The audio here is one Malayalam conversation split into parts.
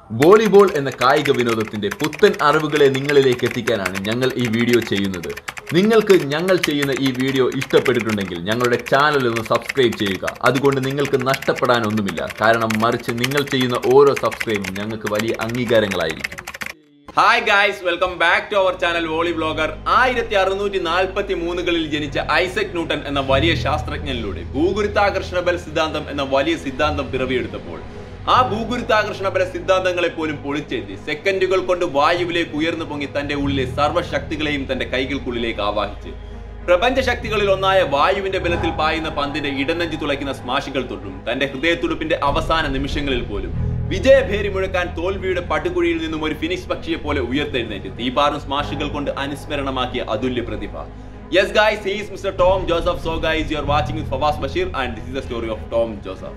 വോളിബോൾ എന്ന കായിക വിനോദത്തിന്റെ പുത്തൻ അറിവുകളെ നിങ്ങളിലേക്ക് എത്തിക്കാനാണ് ഞങ്ങൾ ഈ വീഡിയോ ചെയ്യുന്നത് നിങ്ങൾക്ക് ഞങ്ങൾ ചെയ്യുന്ന ഈ വീഡിയോ ഇഷ്ടപ്പെട്ടിട്ടുണ്ടെങ്കിൽ ഞങ്ങളുടെ ചാനൽ ഒന്ന് സബ്സ്ക്രൈബ് ചെയ്യുക അതുകൊണ്ട് നിങ്ങൾക്ക് നഷ്ടപ്പെടാനൊന്നുമില്ല കാരണം മറിച്ച് നിങ്ങൾ ചെയ്യുന്ന ഓരോ സബ്സ്ക്രൈബും ഞങ്ങൾക്ക് വലിയ അംഗീകാരങ്ങളായിരിക്കും hi guys welcome back to our channel volley blogger ആയിരത്തി അറുന്നൂറ്റി നാൽപ്പത്തി മൂന്നുകളിൽ ജനിച്ച ഐസക് ന്യൂട്ടൺ എന്ന വലിയ ശാസ്ത്രജ്ഞനിലൂടെ ഭൂഗുരുത്താകർഷണ ബല സിദ്ധാന്തം എന്ന വലിയ സിദ്ധാന്തം പിറവിയെടുത്തപ്പോൾ ആ ഭൂഗുരുത്താകർഷണ ബല സിദ്ധാന്തങ്ങളെ പോലും പൊളിച്ചെഴുതി സെക്കൻഡുകൾ കൊണ്ട് വായുവിലേക്ക് ഉയർന്നു പൊങ്ങി തന്റെ ഉള്ളിലെ സർവ്വശക്തികളെയും തന്റെ കൈകൾക്കുള്ളിലേക്ക് ആവാഹിച്ച് പ്രപഞ്ച ശക്തികളിൽ ഒന്നായ വായുവിന്റെ ബലത്തിൽ പായുന്ന പന്തിന്റെ ഇടനെഞ്ചു തുളയ്ക്കുന്ന സ്മാഷികൾ തൊട്ടും തന്റെ ഹൃദയത്തുടുപ്പിന്റെ അവസാന നിമിഷങ്ങളിൽ പോലും വിജയഭേരി മുഴക്കാൻ തോൽവിയുടെ പട്ടുകുഴിയിൽ നിന്നും ഒരു ഫിനിക്സ് പക്ഷിയെ പോലെ ഉയർത്തെഴുന്നേറ്റ് തീപാറും സ്മാഷുകൾ കൊണ്ട് അനുസ്മരണമാക്കിയ അതുല്യ പ്രതിഭ yes guys he's mister Tom Joseph so guys you are watching with Fawas Basheer and this is the story of Tom Joseph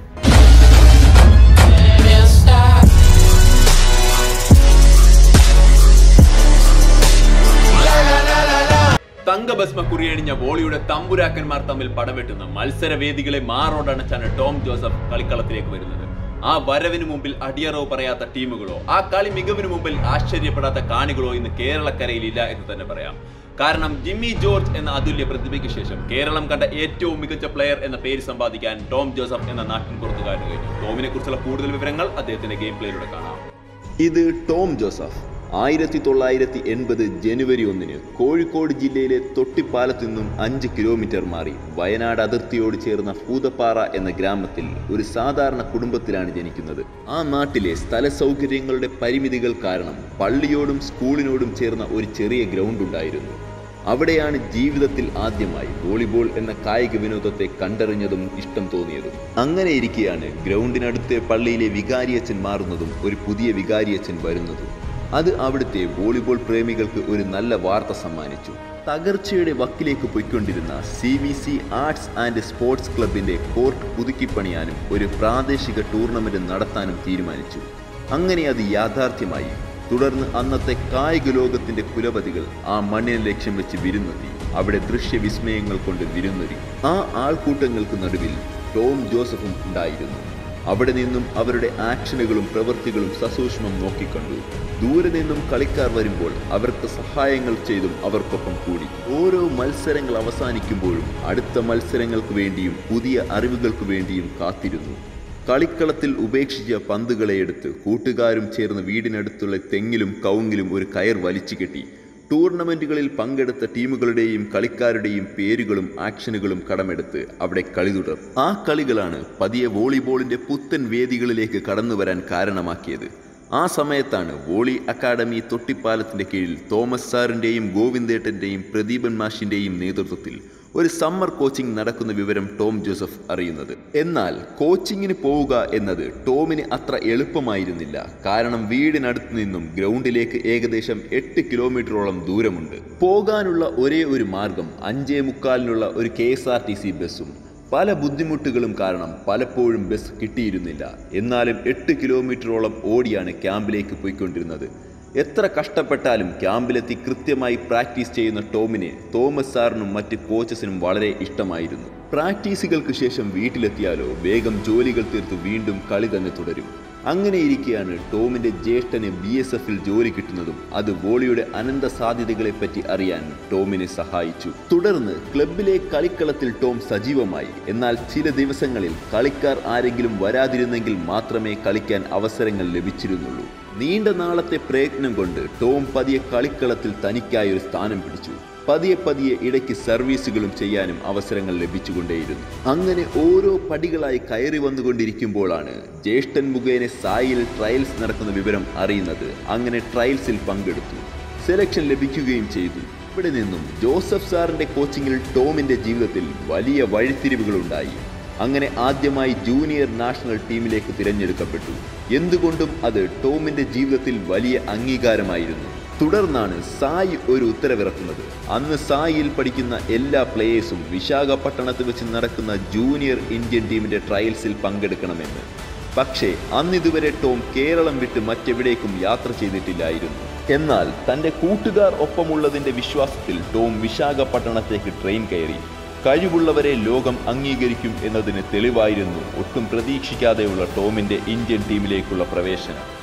തങ്കഭസ്മ കുറിയണിഞ്ഞ വോളിയുടെ തമ്പുരാക്കന്മാർ തമ്മിൽ പടവെട്ടുന്ന മത്സരവേദികളെ മാറോടണച്ചാണ് ടോം ജോസഫ് കളിക്കളത്തിലേക്ക് വരുന്നത് ആ വരവിന് മുമ്പിൽ അടിയറവ് പറയാത്ത ടീമുകളോ ആ കളി മികവിന് മുമ്പിൽ ആശ്ചര്യപ്പെടാത്ത കാണികളോ ഇന്ന് കേരളക്കരയിൽ ഇല്ല എന്ന് തന്നെ പറയാം കാരണം ജിമ്മി ജോർജ് എന്ന അതുല്യ പ്രതിഭയ്ക്ക് ശേഷം കേരളം കണ്ട ഏറ്റവും മികച്ച പ്ലെയർ എന്ന പേര് സമ്പാദിക്കാൻ ടോം ജോസഫ് എന്ന നാട്ടിൻ പുറത്തുകാരന് കഴിഞ്ഞു ടോമിനെ കുറിച്ചുള്ള കൂടുതൽ വിവരങ്ങൾ അദ്ദേഹത്തിന്റെ ഗെയിം പ്ലേയിലൂടെ കാണാം ഇത് ടോം ജോസഫ് ആയിരത്തി തൊള്ളായിരത്തി എൺപത് ജനുവരി ഒന്നിന് കോഴിക്കോട് ജില്ലയിലെ തൊട്ടിപ്പാലത്തു നിന്നും അഞ്ച് കിലോമീറ്റർ മാറി വയനാട് അതിർത്തിയോട് ചേർന്ന പൂതപ്പാറ എന്ന ഗ്രാമത്തിൽ ഒരു സാധാരണ കുടുംബത്തിലാണ് ജനിക്കുന്നത് ആ നാട്ടിലെ സ്ഥല സൗകര്യങ്ങളുടെ പരിമിതികൾ കാരണം പള്ളിയോടും സ്കൂളിനോടും ചേർന്ന ഒരു ചെറിയ ഗ്രൗണ്ട് ഉണ്ടായിരുന്നു അവിടെയാണ് ജീവിതത്തിൽ ആദ്യമായി വോളിബോൾ എന്ന കായിക വിനോദത്തെ കണ്ടറിഞ്ഞതും ഇഷ്ടം തോന്നിയതും അങ്ങനെ ഇരിക്കെയാണ് ഗ്രൗണ്ടിനടുത്തെ പള്ളിയിലെ വികാരിയച്ഛൻ മാറുന്നതും ഒരു പുതിയ വികാരിയച്ഛൻ വരുന്നതും അത് അവിടുത്തെ വോളിബോൾ പ്രേമികൾക്ക് ഒരു നല്ല വാർത്ത സമ്മാനിച്ചു തകർച്ചയുടെ വക്കിലേക്ക് പോയിക്കൊണ്ടിരുന്ന C V C arts and sports ക്ലബിന്റെ കോർട്ട് പുതുക്കിപ്പണിയാനും ഒരു പ്രാദേശിക ടൂർണമെന്റ് നടത്താനും തീരുമാനിച്ചു അങ്ങനെ അത് യാഥാർത്ഥ്യമായി തുടർന്ന് അന്നത്തെ കായിക ലോകത്തിന്റെ കുലപതികൾ ആ മണ്ണിനെ ലക്ഷ്യം വെച്ച് വിരുന്നെത്തി അവിടെ ദൃശ്യവിസ്മയങ്ങൾ കൊണ്ട് വിരുന്നൊരി ആ ആൾക്കൂട്ടങ്ങൾക്ക് നടുവിൽ ടോം ജോസഫും ഉണ്ടായിരുന്നു അവിടെ നിന്നും അവരുടെ ആക്ഷനുകളും പ്രവൃത്തികളും സസൂക്ഷ്മം നോക്കിക്കണ്ടു ദൂരെ നിന്നും കളിക്കാർ വരുമ്പോൾ അവർക്ക് സഹായങ്ങൾ ചെയ്തും അവർക്കൊപ്പം കൂടി ഓരോ മത്സരങ്ങൾ അവസാനിക്കുമ്പോഴും അടുത്ത മത്സരങ്ങൾക്ക് വേണ്ടിയും പുതിയ അറിവുകൾക്ക് വേണ്ടിയും കാത്തിരുന്നു കളിക്കളത്തിൽ ഉപേക്ഷിച്ച പന്തുകളെ എടുത്ത് കൂട്ടുകാരും ചേർന്ന് വീടിനടുത്തുള്ള തെങ്ങിലും കവുങ്ങിലും ഒരു കയർ വലിച്ചു കെട്ടി ടൂർണമെന്റുകളിൽ പങ്കെടുത്ത ടീമുകളുടെയും കളിക്കാരുടെയും പേരുകളും ആക്ഷനുകളും കടമെടുത്ത് അവിടെ കളി തുടർന്നു ആ കളികളാണ് പതിയെ വോളിബോളിന്റെ പുത്തൻ വേദികളിലേക്ക് കടന്നു വരാൻ കാരണമാക്കിയത് ആ സമയത്താണ് വോളി അക്കാദമി തൊട്ടിപ്പാലത്തിന്റെ കീഴിൽ തോമസ് സാറിന്റെയും ഗോവിന്ദേട്ടന്റെയും പ്രദീപൻ മാഷിന്റെയും നേതൃത്വത്തിൽ ഒരു സമ്മർ കോച്ചിങ് നടക്കുന്ന വിവരം ടോം ജോസഫ് അറിയുന്നത് എന്നാൽ കോച്ചിങ്ങിന് പോവുക എന്നത് ടോമിന് അത്ര എളുപ്പമായിരുന്നില്ല കാരണം വീടിനടുത്ത് നിന്നും ഗ്രൗണ്ടിലേക്ക് ഏകദേശം എട്ട് കിലോമീറ്ററോളം ദൂരമുണ്ട് പോകാനുള്ള ഒരേ ഒരു മാർഗം അഞ്ചേ മുക്കാലിനുള്ള ഒരു K S R T C ബസ്സും പല ബുദ്ധിമുട്ടുകളും കാരണം പലപ്പോഴും ബസ് കിട്ടിയിരുന്നില്ല എന്നാലും എട്ട് കിലോമീറ്ററോളം ഓടിയാണ് ക്യാമ്പിലേക്ക് പോയിക്കൊണ്ടിരുന്നത് എത്ര കഷ്ടപ്പെട്ടാലും ക്യാമ്പിലെത്തി കൃത്യമായി പ്രാക്ടീസ് ചെയ്യുന്ന ടോമിനെ തോമസ് സാറിനും മറ്റ് കോച്ചസിനും വളരെ ഇഷ്ടമായിരുന്നു പ്രാക്ടീസുകൾക്ക് ശേഷം വീട്ടിലെത്തിയാലോ വേഗം ജോലികൾ തീർത്ത് വീണ്ടും കളി തന്നെ തുടരും അങ്ങനെ ഇരിക്കെയാണ് ടോമിന്റെ ജ്യേഷ്ഠന് ബി എസ് എഫിൽ ജോലി കിട്ടുന്നതും അത് വോളിയുടെ അനന്ത സാധ്യതകളെപ്പറ്റി അറിയാൻ ടോമിനെ സഹായിച്ചു തുടർന്ന് ക്ലബിലെ കളിക്കളത്തിൽ ടോം സജീവമായി എന്നാൽ ചില ദിവസങ്ങളിൽ കളിക്കാർ ആരെങ്കിലും വരാതിരുന്നെങ്കിൽ മാത്രമേ കളിക്കാൻ അവസരങ്ങൾ ലഭിച്ചിരുന്നുള്ളൂ നീണ്ട നാളത്തെ പ്രയത്നം കൊണ്ട് ടോം പതിയെ കളിക്കളത്തിൽ തനിക്കായി ഒരു സ്ഥാനം പിടിച്ചു പതിയെ പതിയെ ഇടയ്ക്ക് സർവീസുകളും ചെയ്യാനും അവസരങ്ങൾ ലഭിച്ചുകൊണ്ടേയിരുന്നു അങ്ങനെ ഓരോ പടികളായി കയറി വന്നുകൊണ്ടിരിക്കുമ്പോഴാണ് ജ്യേഷ്ഠൻ മുഖേന സായിൽ ട്രയൽസ് നടക്കുന്ന വിവരം അറിയുന്നത് അങ്ങനെ ട്രയൽസിൽ പങ്കെടുത്തു സെലക്ഷൻ ലഭിക്കുകയും ചെയ്തു ഇവിടെ നിന്നും ജോസഫ് സാറിന്റെ കോച്ചിങ്ങിൽ ടോമിന്റെ ജീവിതത്തിൽ വലിയ വഴിത്തിരിവുകളുണ്ടായി അങ്ങനെ ആദ്യമായി ജൂനിയർ നാഷണൽ ടീമിലേക്ക് തിരഞ്ഞെടുക്കപ്പെട്ടു എന്തുകൊണ്ടും അത് ടോമിന്റെ ജീവിതത്തിൽ വലിയ അംഗീകാരമായിരുന്നു തുടർന്നാണ് സായി ഒരു ഉത്തരവിറക്കുന്നത് അന്ന് സായിയിൽ പഠിക്കുന്ന എല്ലാ പ്ലേയേഴ്സും വിശാഖപട്ടണത്ത് വെച്ച് നടക്കുന്ന ജൂനിയർ ഇന്ത്യൻ ടീമിന്റെ ട്രയൽസിൽ പങ്കെടുക്കണമെന്ന് പക്ഷേ അന്നിതുവരെ ടോം കേരളം വിട്ട് മറ്റെവിടേക്കും യാത്ര ചെയ്തിട്ടില്ലായിരുന്നു എന്നാൽ തന്റെ കൂട്ടുകാർ ഒപ്പമുള്ളതിന്റെ വിശ്വാസത്തിൽ ടോം വിശാഖപട്ടണത്തേക്ക് ട്രെയിൻ കയറി കഴിവുള്ളവരെ ലോകം അംഗീകരിക്കും എന്നതിന് തെളിവായിരുന്നു ഒട്ടും പ്രതീക്ഷിക്കാതെയുള്ള ടോമിന്റെ ഇന്ത്യൻ ടീമിലേക്കുള്ള പ്രവേശനം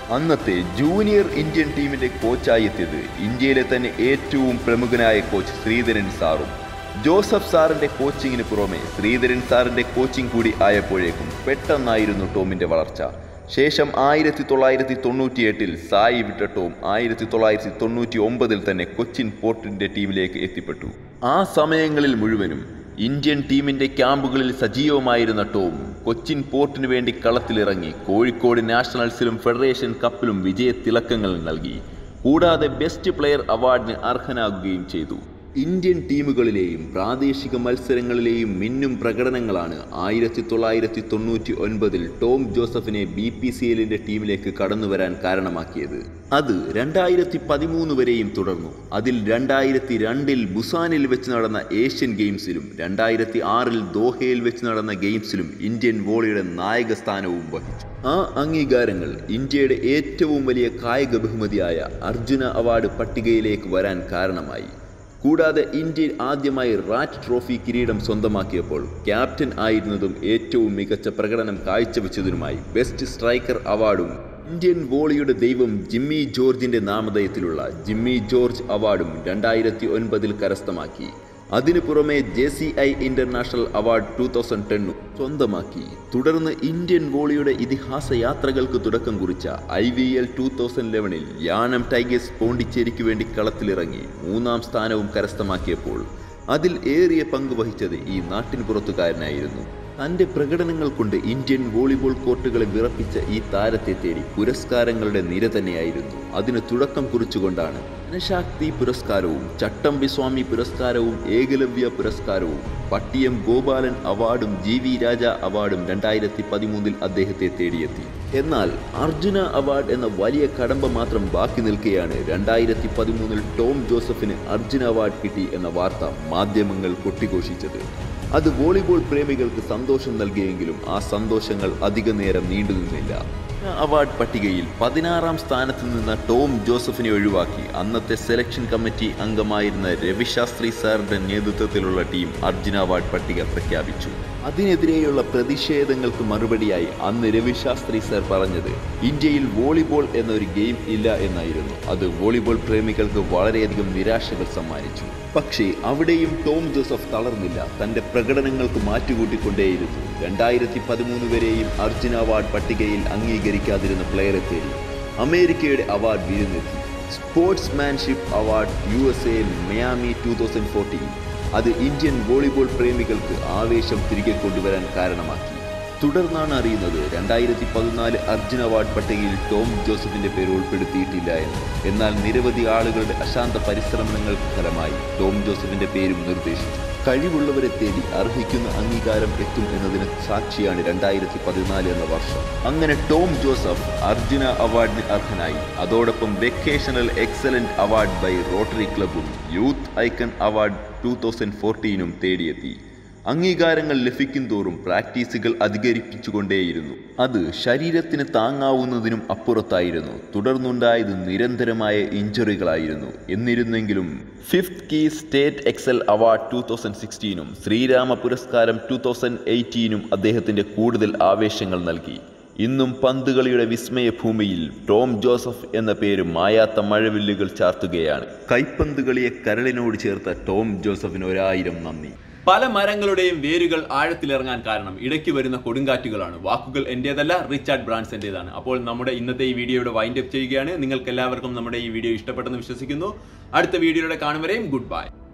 അന്നത്തെ ജൂനിയർ ഇന്ത്യൻ ടീമിന്റെ കോച്ചായി എത്തിയത് ഇന്ത്യയിലെ തന്നെ ഏറ്റവും പ്രമുഖനായ കോച്ച് ശ്രീധരൻ സാറും ജോസഫ് സാറിന്റെ കോച്ചിങ്ങിന് പുറമെ ശ്രീധരൻ സാറിന്റെ കോച്ചിങ് കൂടി ആയപ്പോഴേക്കും പെട്ടെന്നായിരുന്നു ടോമിന്റെ വളർച്ച ശേഷം ആയിരത്തി തൊള്ളായിരത്തി തൊണ്ണൂറ്റി എട്ടിൽ സായി വിട്ട ടോം ആയിരത്തി തൊള്ളായിരത്തി തൊണ്ണൂറ്റി ഒമ്പതിൽ തന്നെ കൊച്ചിൻ പോർട്ടിന്റെ ടീമിലേക്ക് എത്തിപ്പെട്ടു ആ സമയങ്ങളിൽ മുഴുവനും ഇന്ത്യൻ ടീമിന്റെ ക്യാമ്പുകളിൽ സജീവമായിരുന്ന ടോം കൊച്ചിൻ പോർട്ടിനു വേണ്ടി കളത്തിലിറങ്ങി കോഴിക്കോട് നാഷണൽസിലും ഫെഡറേഷൻ കപ്പിലും വിജയത്തിളക്കങ്ങൾ നൽകി കൂടാതെ ബെസ്റ്റ് പ്ലെയർ അവാർഡിന് അർഹനാകുകയും ചെയ്തു ഇന്ത്യൻ ടീമുകളിലെയും പ്രാദേശിക മത്സരങ്ങളിലെയും മിന്നും പ്രകടനങ്ങളാണ് ആയിരത്തി തൊള്ളായിരത്തി തൊണ്ണൂറ്റി ഒൻപതിൽ ടോം ജോസഫിനെ ബി പി സി എല്ലിന്റെ ടീമിലേക്ക് കടന്നുവരാൻ കാരണമാക്കിയത് അത് രണ്ടായിരത്തി പതിമൂന്ന് വരെയും തുടർന്നു അതിൽ രണ്ടായിരത്തി രണ്ടിൽ ബുസാനിൽ വെച്ച് നടന്ന ഏഷ്യൻ ഗെയിംസിലും രണ്ടായിരത്തി ആറിൽ ദോഹയിൽ വെച്ച് നടന്ന ഗെയിംസിലും ഇന്ത്യൻ വോളിയുടെ നായക സ്ഥാനവും വഹിച്ചു ആ അംഗീകാരങ്ങൾ ഇന്ത്യയുടെ ഏറ്റവും വലിയ കായിക ബഹുമതിയായ അർജുന അവാർഡ് പട്ടികയിലേക്ക് വരാൻ കാരണമായി കൂടാതെ ഇന്ത്യ ആദ്യമായി റാറ്റ് ട്രോഫി കിരീടം സ്വന്തമാക്കിയപ്പോൾ ക്യാപ്റ്റൻ ആയിരുന്നതും ഏറ്റവും മികച്ച പ്രകടനം കാഴ്ചവെച്ചതിനുമായി ബെസ്റ്റ് സ്ട്രൈക്കർ അവാർഡും ഇന്ത്യൻ വോളിയുടെ ദൈവം ജിമ്മി ജോർജിന്റെ നാമധേയത്തിലുള്ള ജിമ്മി ജോർജ് അവാർഡും രണ്ടായിരത്തി ഒൻപതിൽ കരസ്ഥമാക്കി അതിനു പുറമെ J C I international award two thousand ടെണ്ണും സ്വന്തമാക്കി തുടർന്ന് ഇന്ത്യൻ വോളിയുടെ ഇതിഹാസ യാത്രകൾക്ക് തുടക്കം കുറിച്ച I V L two thousand ലെവനിൽ യാനം ടൈഗേഴ്സ് പോണ്ടിച്ചേരിക്ക് വേണ്ടി കളത്തിലിറങ്ങി മൂന്നാം സ്ഥാനവും കരസ്ഥമാക്കിയപ്പോൾ അതിൽ ഏറിയ പങ്ക് വഹിച്ചത് ഈ നാട്ടിൻ പുറത്തുകാരനായിരുന്നു തന്റെ പ്രകടനങ്ങൾ കൊണ്ട് ഇന്ത്യൻ വോളിബോൾ കോർട്ടുകളെ വിറപ്പിച്ച ഈ താരത്തെ തേടി പുരസ്കാരങ്ങളുടെ നിര തന്നെയായിരുന്നു അതിന് തുടക്കം കുറിച്ചുകൊണ്ടാണ് ജനശാക്തി പുരസ്കാരവും ചട്ടമ്പി സ്വാമി പുരസ്കാരവും ഏകലവ്യ പുരസ്കാരവും പട്ടിയം ഗോപാലൻ അവാർഡും ജി വി രാജ അവാർഡും രണ്ടായിരത്തി പതിമൂന്നിൽ അദ്ദേഹത്തെ തേടിയെത്തി എന്നാൽ അർജുന അവാർഡ് എന്ന വലിയ കടമ്പ മാത്രം ബാക്കി നിൽക്കെയാണ് രണ്ടായിരത്തി പതിമൂന്നിൽ ടോം ജോസഫിന് അർജുന അവാർഡ് കിട്ടി എന്ന വാർത്ത മാധ്യമങ്ങൾ കൊട്ടിഘോഷിച്ചത് അത് വോളിബോൾ പ്രേമികൾക്ക് സന്തോഷം നൽകിയെങ്കിലും ആ സന്തോഷങ്ങൾ അധിക നേരം നീണ്ടുനിന്നില്ല അവാർഡ് പട്ടികയിൽ പതിനാറാം സ്ഥാനത്ത് നിന്ന ടോം ജോസഫിനെ ഒഴിവാക്കി അന്നത്തെ സെലക്ഷൻ കമ്മിറ്റി അംഗമായിരുന്ന രവിശാസ്ത്രി സാറിന്റെ നേതൃത്വത്തിലുള്ള ടീം അർജുന അവാർഡ് പട്ടിക പ്രഖ്യാപിച്ചു അതിനെതിരെയുള്ള പ്രതിഷേധങ്ങൾക്ക് മറുപടിയായി അന്ന് രവിശാസ്ത്രി സാർ പറഞ്ഞത് ഇന്ത്യയിൽ വോളിബോൾ എന്നൊരു ഗെയിം ഇല്ല എന്നായിരുന്നു അത് വോളിബോൾ പ്രേമികൾക്ക് വളരെയധികം നിരാശകൾ സമ്മാനിച്ചു പക്ഷേ അവിടെയും ടോം ജോസഫ് തളർന്നില്ല തന്റെ പ്രകടനങ്ങൾക്ക് മാറ്റുകൂട്ടിക്കൊണ്ടേയിരുന്നു രണ്ടായിരത്തി പതിമൂന്ന് വരെയും അർജുന അവാർഡ് പട്ടികയിൽ അംഗീകരിക്കാതിരുന്ന പ്ലെയറെ തേടി അമേരിക്കയുടെ അവാർഡ് വിരുന്നെത്തി sportsmanship award U S A Miami two thousand fourteen അത് ഇന്ത്യൻ വോളിബോൾ പ്രേമികൾക്ക് ആവേശം തിരികെ കൊണ്ടുവരാൻ കാരണമാക്കി തുടർന്നാണ് അറിയുന്നത് രണ്ടായിരത്തി പതിനാല് അർജുന അവാർഡ് പട്ടികയിൽ ടോം ജോസഫിന്റെ പേര് ഉൾപ്പെടുത്തിയിട്ടില്ല എന്ന് എന്നാൽ നിരവധി ആളുകളുടെ അശാന്ത പരിശ്രമങ്ങൾക്ക് ഫലമായി ടോം ജോസഫിന്റെ പേരും നിർദ്ദേശിച്ചു കഴിവുള്ളവരെ തേടി അർഹിക്കുന്ന അംഗീകാരം എത്തും എന്നതിന് സാക്ഷിയാണ് രണ്ടായിരത്തി പതിനാല് എന്ന വർഷം അങ്ങനെ ടോം ജോസഫ് അർജുന അവാർഡിന് അർഹനായി അതോടൊപ്പം vocational excellent award by Rotary ക്ലബും youth icon award two thousand ഫോർട്ടീനും തേടിയെത്തി അംഗീകാരങ്ങൾ ലഭിക്കും തോറും പ്രാക്ടീസുകൾ അധികരിപ്പിച്ചുകൊണ്ടേയിരുന്നു അത് ശരീരത്തിന് താങ്ങാവുന്നതിനും അപ്പുറത്തായിരുന്നു തുടർന്നുണ്ടായത് നിരന്തരമായ ഇഞ്ചുറികളായിരുന്നു എന്നിരുന്നെങ്കിലും fifth key state excel award two thousand സിക്സ്റ്റീനും ശ്രീരാമ പുരസ്കാരം ടൂ തൗസൻഡ് എയ്റ്റീനും അദ്ദേഹത്തിന്റെ കൂടുതൽ ആവേശങ്ങൾ നൽകി ഇന്നും പന്തുകളിയുടെ വിസ്മയ ഭൂമിയിൽ ടോം ജോസഫ് എന്ന പേര് മായാത്ത മഴവില്ലുകൾ ചാർത്തുകയാണ് കൈപ്പന്തുകളിയെ കരളിനോട് ചേർത്ത ടോം ജോസഫിന് ഒരായിരം നന്ദി പല മരങ്ങളുടെയും വേരുകൾ ആഴത്തിലിറങ്ങാൻ കാരണം ഇടയ്ക്ക് വരുന്ന കൊടുങ്കാറ്റുകളാണ് വാക്കുകൾ എന്റേതല്ല റിച്ചാർഡ് ബ്രാൻസിന്റേതാണ് അപ്പോൾ നമ്മുടെ ഇന്നത്തെ ഈ വീഡിയോയുടെ വൈൻഡ് അപ്പ് ചെയ്യുകയാണ് നിങ്ങൾക്ക് എല്ലാവർക്കും നമ്മുടെ ഈ വീഡിയോ ഇഷ്ടപ്പെട്ടെന്ന് വിശ്വസിക്കുന്നു അടുത്ത വീഡിയോയുടെ കാണും വരെയും ഗുഡ് ബൈ